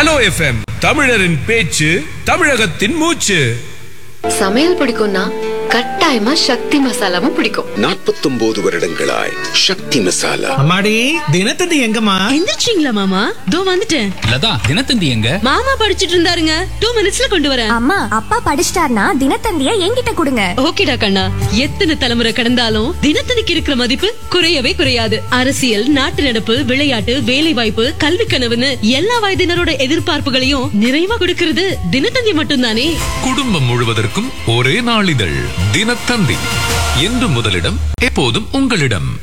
hello FM தமிழரின் பேச்சு தமிழகத்தின் மூச்சு சமையல் பிடிக்கும்னா கட்டாயமா சக்தி மசாலாவும் பிடிக்கும் நாற்பத்தொன்பது வருடங்களாய் சக்தி மசாலா அம்மாடி தினத்தந்தி எங்கம்மா எந்திரிச்சிங்களா மாமா தோ வந்துட்டேன் லதா தினத்தந்தி எங்க மாமா படிச்சிட்டு இருந்தாருங்க டூ மினிட்ஸ்ல கொண்டு வரேன் அம்மா அப்பா படிச்சிட்டார்னா தினத்தந்திய என்கிட்ட கொடுங்க ஓகேடா கண்ணா எத்தனை தலைமுறை கடந்தாலும் தினத்தனிக்கு இருக்கிற மதிப்பு குறையவே குறையாது அரசியல் நாட்டு நடப்பு விளையாட்டு வேலை வாய்ப்பு கல்வி கனவுன்னு எல்லா வயதினரோட எதிர்பார்ப்புகளையும் நிறைவா கொடுக்கிறது தினத்தந்தி மட்டும்தானே குடும்பம் முழுவதற்கும் ஒரே நாளிதழ் தினத்தந்தி என்று முதலிடம் எப்போதும் உங்களிடம்